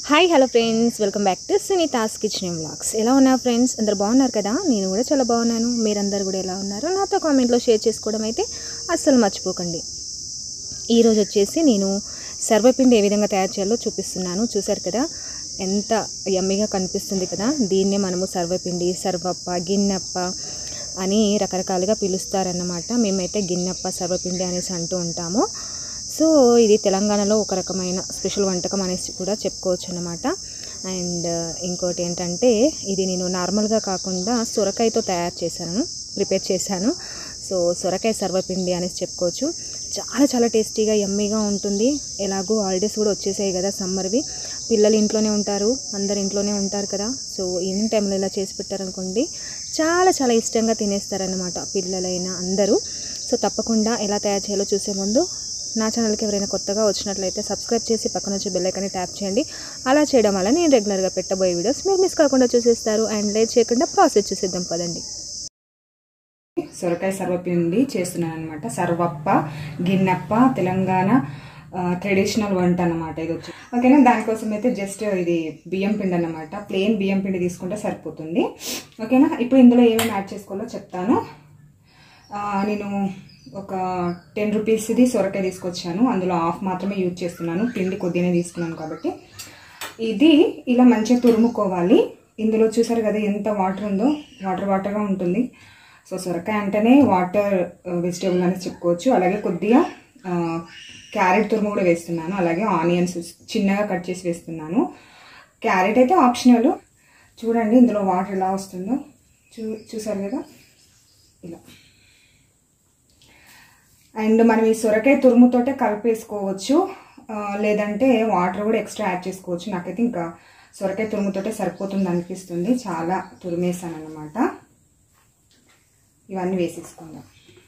hi hello friends welcome back to Sunita's kitchen vlogs ఎలా ఉన్నారు friends అందరు బాగున్నారు కదా నేను కూడా చాలా బాగున్నాను మీరందరూ కూడా ఎలా ఉన్నారు నాతో కామెంట్లో షేర్ చేసుకోవడం అయితే అస్సలు మర్చిపోకండి ఈరోజు వచ్చేసి నేను సర్వపిండి ఏ విధంగా తయారు చేయాలో చూపిస్తున్నాను చూసారు కదా ఎంత యమ్మిగా కనిపిస్తుంది కదా దీన్నే మనము సర్వపిండి సర్వప్ప గిన్నెప్ప అని రకరకాలుగా పిలుస్తారన్నమాట మేమైతే గిన్నెప్ప సర్వపిండి అనేసి అంటూ ఉంటాము సో ఇది తెలంగాణలో ఒక రకమైన స్పెషల్ వంటకం అనేసి కూడా చెప్పుకోవచ్చు అన్నమాట అండ్ ఇంకోటి ఏంటంటే ఇది నేను నార్మల్గా కాకుండా సొరకాయతో తయారు చేశాను ప్రిపేర్ చేశాను సో సొరకాయ సర్వపిండి అనేసి చెప్పుకోవచ్చు చాలా చాలా టేస్టీగా యమ్మీగా ఉంటుంది ఎలాగో హాలిడేస్ కూడా వచ్చేసాయి కదా సమ్మర్వి పిల్లలు ఇంట్లోనే ఉంటారు అందరు ఇంట్లోనే ఉంటారు కదా సో ఈవినింగ్ టైంలో ఇలా చేసి పెట్టారనుకోండి చాలా చాలా ఇష్టంగా తినేస్తారనమాట పిల్లలైనా అందరూ సో తప్పకుండా ఎలా తయారు చేయాలో చూసే ముందు నా ఛానల్కి ఎవరైనా కొత్తగా వచ్చినట్లయితే సబ్స్క్రైబ్ చేసి పక్కన వచ్చే బెల్ ఐకాన్ని ట్యాప్ చేయండి అలా చేయడం వల్ల నేను రెగ్యులర్గా పెట్టబోయే వీడియోస్ మీరు మిస్ కాకుండా చూసేస్తారు అండ్ లేట్ చేయకుండా ప్రాసెస్ చూసేద్దాం పదండి సొరకాయ సర్వపిండి చేస్తున్నాను అనమాట సర్వప్ప గిన్నెప్ప తెలంగాణ ట్రెడిషనల్ వంట అనమాట ఇది వచ్చి ఓకేనా దానికోసం అయితే జస్ట్ ఇది బియ్యం పిండి అనమాట ప్లెయిన్ బియ్యం పిండి తీసుకుంటే సరిపోతుంది ఓకేనా ఇప్పుడు ఇందులో ఏమేమి యాడ్ చేసుకోవాలో చెప్తాను ఆ, నేను ఒక టెన్ రూపీస్ది సొరకాయ తీసుకొచ్చాను అందులో హాఫ్ మాత్రమే యూజ్ చేస్తున్నాను పిండి కొద్దిగానే తీసుకున్నాను కాబట్టి ఇది ఇలా మంచిగా తురుముకోవాలి ఇందులో చూసారు కదా ఎంత వాటర్ ఉందో వాటర్ వాటర్గా ఉంటుంది సో సొరకాయ అంటేనే వాటర్ వెజిటేబుల్ అని చెప్పుకోవచ్చు అలాగే కొద్దిగా ఆ, క్యారెట్ తురుము కూడా వేస్తున్నాను అలాగే ఆనియన్స్ చిన్నగా కట్ చేసి వేస్తున్నాను క్యారెట్ అయితే ఆప్షనల్ చూడండి ఇందులో వాటర్ ఎలా వస్తుందో చూ చూసారు కదా ఇలా అండ్ మనం ఈ సొరకాయ తురుముతోటే కలిపేసుకోవచ్చు ఆ, లేదంటే వాటర్ కూడా ఎక్స్ట్రా యాడ్ చేసుకోవచ్చు నాకైతే ఇంకా సొరకాయ తురుముతోటే సరిపోతుంది అనిపిస్తుంది చాలా తురిమేసాను అనమాట ఇవన్నీ వేసేసుకుందాం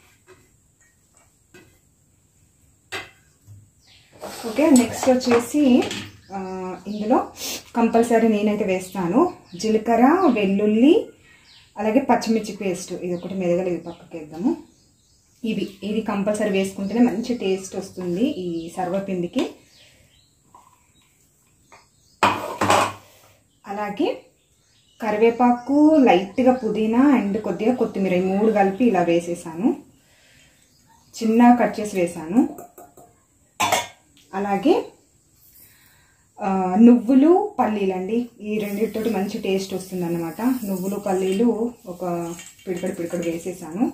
ఓకే నెక్స్ట్ వచ్చేసి ఆ, ఇందులో కంపల్సరీ నేనైతే వేస్తాను జీలకర్ర వెల్లుల్లి అలాగే పచ్చిమిర్చి పేస్ట్ ఇది ఒకటి మెదగలేదు పక్కకి వేద్దాము ఇవి ఇది కంపల్సరీ వేసుకుంటేనే మంచి టేస్ట్ వస్తుంది ఈ సర్వపిండికి అలాగే కరివేపాకు లైట్గా పుదీనా అండ్ కొద్దిగా కొత్తిమీర ఈ మూడు కలిపి ఇలా వేసేసాను చిన్నగా కట్ చేసి వేసాను అలాగే ఆ, నువ్వులు పల్లీలు అండి ఈ రెండింటితోటి మంచి టేస్ట్ వస్తుంది అనమాట నువ్వులు పల్లీలు ఒక పిడికడు పిడికడు వేసేసాను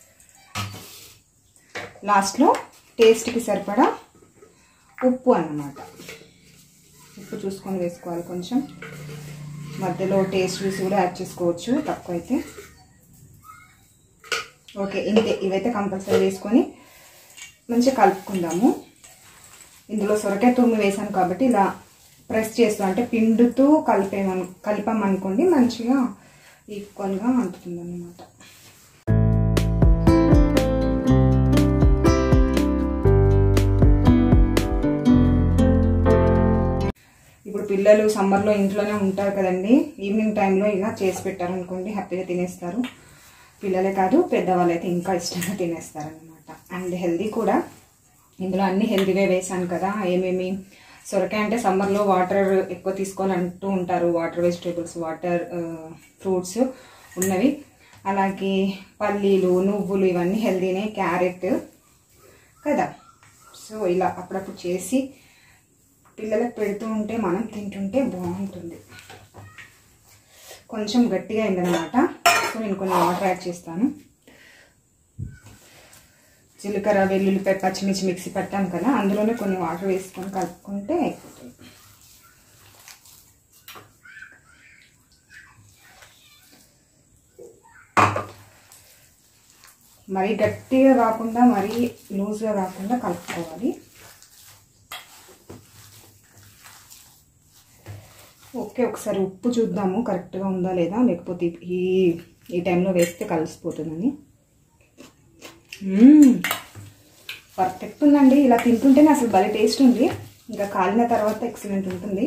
లాస్ట్లో టేస్ట్కి సరిపడా ఉప్పు అన్నమాట ఉప్పు చూసుకొని వేసుకోవాలి కొంచెం మధ్యలో టేస్ట్ చూసి కూడా యాడ్ చేసుకోవచ్చు తక్కువ అయితే ఓకే ఇంతే ఇవైతే కంపల్సరీ వేసుకొని మంచిగా కలుపుకుందాము ఇందులో సొరకాయ తుమ్మి వేసాను కాబట్టి ఇలా ప్రెస్ చేస్తూ అంటే పిండుతూ కలిపేమను కలిపామనుకోండి మంచిగా ఈక్వల్గా అంటుతుంది అన్నమాట ఇప్పుడు పిల్లలు సమ్మర్లో ఇంట్లోనే ఉంటారు కదండి ఈవినింగ్ టైంలో ఇలా చేసి పెట్టారనుకోండి హ్యాపీగా తినేస్తారు పిల్లలే కాదు పెద్దవాళ్ళు అయితే ఇంకా ఇష్టంగా తినేస్తారనమాట అండ్ హెల్దీ కూడా ఇందులో అన్ని హెల్దీవే వేసాను కదా ఏమేమి సొరకాయ అంటే సమ్మర్లో వాటర్ ఎక్కువ తీసుకోవాలంటూ ఉంటారు వాటర్ వెజిటేబుల్స్ వాటర్ ఫ్రూట్స్ ఉన్నవి అలాగే పల్లీలు నువ్వులు ఇవన్నీ హెల్దీనే క్యారెట్ కదా సో ఇలా అప్పుడప్పుడు చేసి పిల్లలకు పెడుతూ ఉంటే మనం తింటుంటే బాగుంటుంది కొంచెం గట్టిగా అయిందనమాట సో నేను కొన్ని వాటర్ యాడ్ చేస్తాను జీలకర్ర వెల్లుల్లిపాయ పచ్చిమిర్చి మిక్సీ పట్టాం కదా అందులోనే కొన్ని వాటర్ వేసుకొని కలుపుకుంటే అయిపోతుంది మరీ గట్టిగా కాకుండా మరీ లూజ్గా కాకుండా కలుపుకోవాలి ఓకే ఒకసారి ఉప్పు చూద్దాము కరెక్ట్గా ఉందా లేదా లేకపోతే ఈ ఈ టైంలో వేస్తే కలిసిపోతుందని పర్ఫెక్ట్ ఉందండి ఇలా తింటుంటేనే అసలు భలే టేస్ట్ ఉంది ఇంకా కాలిన తర్వాత ఎక్సలెంట్ ఉంటుంది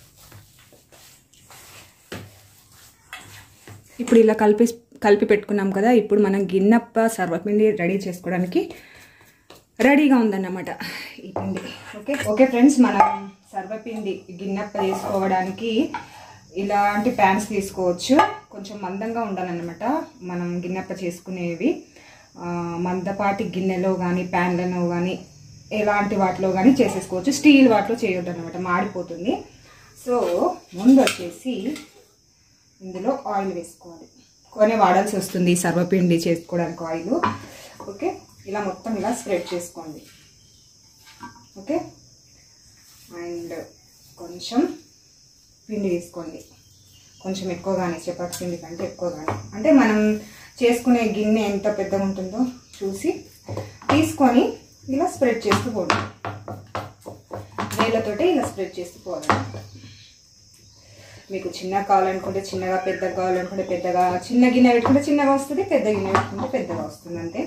ఇప్పుడు ఇలా కలిపి కలిపి పెట్టుకున్నాం కదా ఇప్పుడు మనం గిన్నెప్ప సర్వపిండి రెడీ చేసుకోవడానికి రెడీగా ఉందన్నమాట ఈ పిండి ఓకే ఓకే ఫ్రెండ్స్ మనం సర్వపిండి గిన్నెప్ప చేసుకోవడానికి ఇలాంటి ప్యాన్స్ తీసుకోవచ్చు కొంచెం మందంగా ఉండాలన్నమాట మనం గిన్నెప్ప చేసుకునేవి ఆ, మందపాటి గిన్నెలో కానీ ప్యాన్లలో కానీ ఎలాంటి వాటిలో కానీ చేసేసుకోవచ్చు స్టీల్ వాటిలో చేయొద్దు అనమాట మాడిపోతుంది సో ముందు వచ్చేసి ఇందులో ఆయిల్ వేసుకోవాలి కొని వాడాల్సి వస్తుంది ఈ సర్వపిండి చేసుకోవడానికి ఆయిల్ ఓకే ఇలా మొత్తం ఇలా స్ప్రెడ్ చేసుకోండి ఓకే అండ్ కొంచెం పిండి తీసుకోండి కొంచెం ఎక్కువగానే చపాతి పిండి కంటే ఎక్కువగానే అంటే మనం చేసుకునే గిన్నె ఎంత పెద్దగా ఉంటుందో చూసి తీసుకొని ఇలా స్ప్రెడ్ చేస్తూ పోండి వేళ్ళతోటి ఇలా స్ప్రెడ్ చేస్తూ పోవాలన్నమాట మీకు చిన్నగా కావాలనుకుంటే చిన్నగా పెద్దగా కావాలనుకుంటే పెద్దగా చిన్న గిన్నె పెట్టుకుంటే చిన్నగా వస్తుంది పెద్ద గిన్నె పెట్టుకుంటే పెద్దగా వస్తుంది అంతే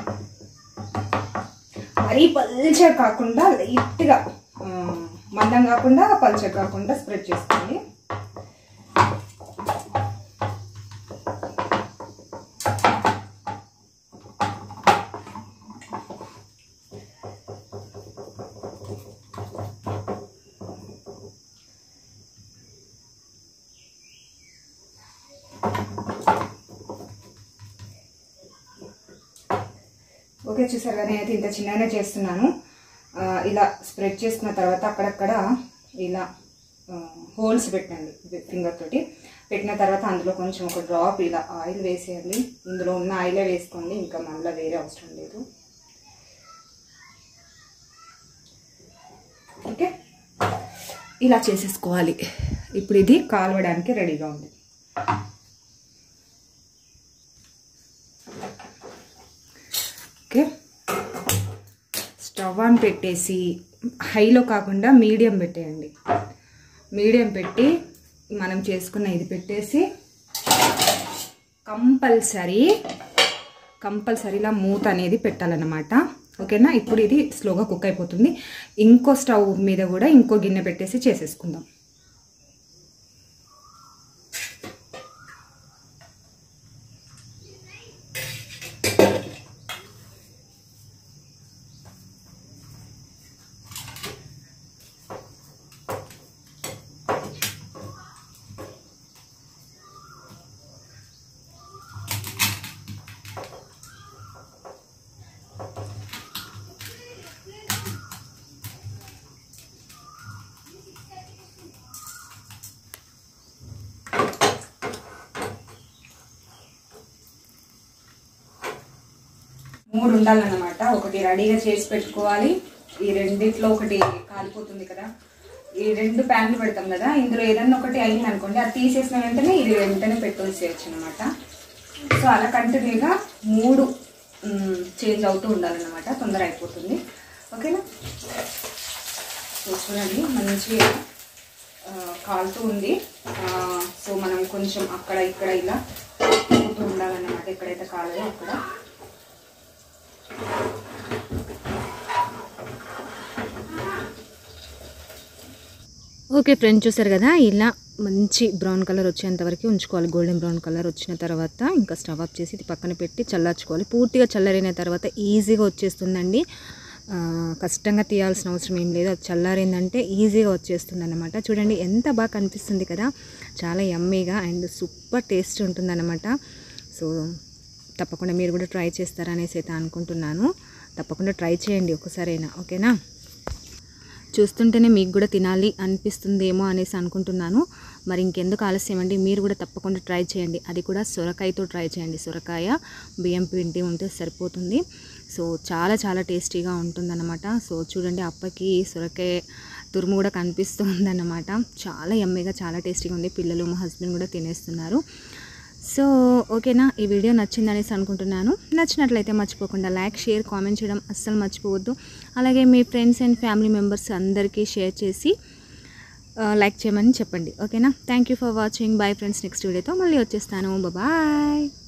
మరీ పల్చగా కాకుండా లైట్గా ఆ, మందం కాకుండా పల్చగా కాకుండా స్ప్రెడ్ చేసుకోండి ఓకే చూసారు కదా నేనైతే ఇంత చిన్నగానే చేస్తున్నాను ఆ, ఇలా స్ప్రెడ్ చేసుకున్న తర్వాత అక్కడక్కడ ఇలా హోల్స్ పెట్టండి ఫింగర్ తోటి పెట్టిన తర్వాత అందులో కొంచెం ఒక డ్రాప్ ఇలా ఆయిల్ వేసేయాలి ఇందులో ఉన్న ఆయిలే వేసుకోండి ఇంకా మళ్ళీ వేరే అవసరం లేదు ఓకే ఇలా చేసేసుకోవాలి ఇప్పుడు ఇది కాలవడానికి రెడీగా ఉంది ఓకే స్టవ్ ఆన్ పెట్టేసి హైలో కాకుండా మీడియం పెట్టేయండి మీడియం పెట్టి మనం చేసుకున్న ఇది పెట్టేసి కంపల్సరీ కంపల్సరీలా మూత అనేది పెట్టాలన్నమాట ఓకేనా ఇప్పుడు ఇది స్లోగా కుక్ అయిపోతుంది ఇంకో స్టవ్ మీద కూడా ఇంకో గిన్నె పెట్టేసి చేసేసుకుందాం మూడు ఉండాలన్నమాట ఒకటి రెడీగా చేసి పెట్టుకోవాలి ఈ రెండిట్లో ఒకటి కాలిపోతుంది కదా ఈ రెండు ప్యాన్లు పెడతాం కదా ఇందులో ఏదన్నా ఒకటి అయింది అనుకోండి అది తీసేసిన వెంటనే ఇది వెంటనే పెట్టేసేయచ్చు అనమాట సో అలా కంటిన్యూగా మూడు చేంజ్ అవుతూ ఉండాలన్నమాట తొందర అయిపోతుంది ఓకేనా సో చూడండి మంచిగా ఆ, కాలుతూ ఉంది ఆ, సో మనం కొంచెం అక్కడ ఇక్కడ ఇలా తిప్పుతూ ఉండాలన్నమాట ఎక్కడైతే కాలేదో అక్కడ ఓకే ఫ్రెండ్స్ చూసారు కదా ఇలా మంచి బ్రౌన్ కలర్ వచ్చేంత వరకు ఉంచుకోవాలి గోల్డెన్ బ్రౌన్ కలర్ వచ్చిన తర్వాత ఇంకా స్టవ్ ఆఫ్ చేసి ఇది పక్కన పెట్టి చల్లార్చుకోవాలి పూర్తిగా చల్లారిన తర్వాత ఈజీగా వచ్చేస్తుందండి ఆ, కష్టంగా తీయాల్సిన అవసరం ఏం లేదు అది చల్లారిందంటే ఈజీగా వచ్చేస్తుంది అనమాట చూడండి ఎంత బాగా కనిపిస్తుంది కదా చాలా యమ్మీగా అండ్ సూపర్ టేస్ట్ ఉంటుందన్నమాట సో తప్పకుండా మీరు కూడా ట్రై చేస్తారనేసి అయితే అనుకుంటున్నాను తప్పకుండా ట్రై చేయండి ఒకసారైనా ఓకేనా చూస్తుంటేనే మీకు కూడా తినాలి అనిపిస్తుందేమో అనేసి అనుకుంటున్నాను మరి ఇంకెందుకు ఆలస్యం అండి మీరు కూడా తప్పకుండా ట్రై చేయండి అది కూడా సొరకాయతో ట్రై చేయండి సొరకాయ బియ్యం పిండి ఉంటే సరిపోతుంది సో చాలా చాలా టేస్టీగా ఉంటుందన్నమాట సో చూడండి అప్పకి సొరకాయ తురుము కూడా కనిపిస్తూ ఉందన్నమాట చాలా ఎమ్మీగా చాలా టేస్టీగా ఉంది పిల్లలు మా హస్బెండ్ కూడా తినేస్తున్నారు సో ఓకేనా ఈ వీడియో నచ్చిందనేసి అనుకుంటున్నాను నచ్చినట్లయితే మర్చిపోకుండా లైక్ షేర్ కామెంట్ చేయడం అస్సలు మర్చిపోవద్దు అలాగే మీ ఫ్రెండ్స్ అండ్ ఫ్యామిలీ మెంబర్స్ అందరికీ షేర్ చేసి ఆ, లైక్ చేయమని చెప్పండి ఓకేనా thank you for watching bye friends next వీడియోతో మళ్ళీ వచ్చేస్తాను బాయ్